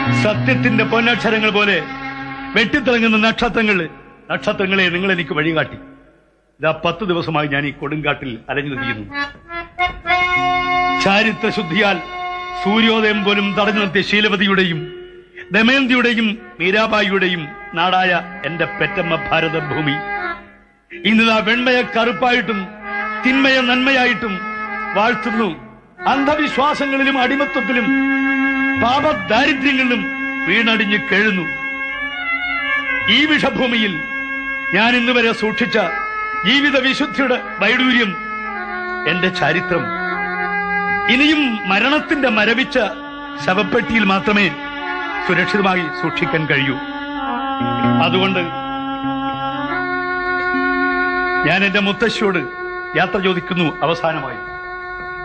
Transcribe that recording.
സത്യത്തിന്റെ പൊന്നക്ഷരങ്ങൾ പോലെ വെട്ടിത്തിളങ്ങുന്ന നക്ഷത്രങ്ങൾ നക്ഷത്രങ്ങളെ നിങ്ങൾ എനിക്ക് വഴികാട്ടി ഇതാ പത്ത് ദിവസമായി ഞാൻ ഈ കൊടുങ്കാട്ടിൽ അലഞ്ഞു തിരിയുന്നു ചാരിത്ര ശുദ്ധിയാൽ സൂര്യോദയം പോലും തടഞ്ഞു നിർത്തിയ ശീലവതിയുടെയും ദമയന്തിയുടെയും മീരാബായിയുടെയും നാടായ എന്റെ പെറ്റമ്മ ഭാരതഭൂമി ഇന്നിതാ വെണ്മയെ കറുപ്പായിട്ടും തിന്മയെ നന്മയായിട്ടും വാഴ്ത്തുന്നു അന്ധവിശ്വാസങ്ങളിലും അടിമത്വത്തിലും പാപദാരിദ്ര്യങ്ങളിലും വീണടിഞ്ഞ് കെഴുന്നു ഈ വിഷഭൂമിയിൽ ഞാൻ ഇന്നുവരെ സൂക്ഷിച്ച ജീവിത വിശുദ്ധിയുടെ വൈഡൂര്യം എന്റെ ചരിത്രം ഇനിയും മരണത്തിന്റെ മരവിച്ച ശവപ്പെട്ടിയിൽ മാത്രമേ സുരക്ഷിതമായി സൂക്ഷിക്കാൻ കഴിയൂ അതുകൊണ്ട് ഞാൻ എന്റെ മുത്തശ്ശിയോട് യാത്ര ചോദിക്കുന്നു അവസാനമായി